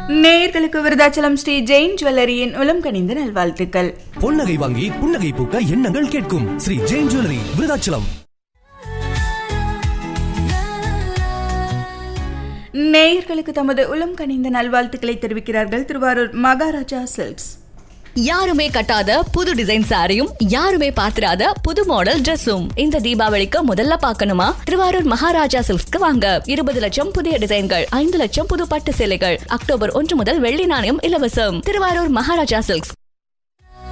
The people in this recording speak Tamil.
நேயர்களுக்கு விருதாச்சலம் ஸ்ரீ ஜெயின் ஜுவல்லரியின் உளம் கனிந்த நல்வாழ்த்துக்கள் பொன்னகை வாங்கி புன்னகை பூக்க எண்ணங்கள் கேட்கும் ஸ்ரீ ஜெயின் ஜுவல்லரி விருதாச்சலம் நேயர்களுக்கு தமது உளம் கனிந்த நல்வாழ்த்துக்களை தெரிவிக்கிறார்கள் திருவாரூர் மகாராஜா சில்க்ஸ் யாருமே கட்டாத புது டிசைன் சாரியும் யாருமே பாத்திராத புது மாடல் Dressum இந்த தீபாவளிக்கு முதல்ல பார்க்கணுமா திருவாரூர் மகாராஜா சில்க்ஸ்க்கு வாங்க இருபது லட்சம் புதிய டிசைன்கள் ஐந்து லட்சம் புது பட்டு சேலைகள் அக்டோபர் ஒன்று முதல் வெள்ளி நாணயம் இலவசம் திருவாரூர் மகாராஜா சில்க்ஸ்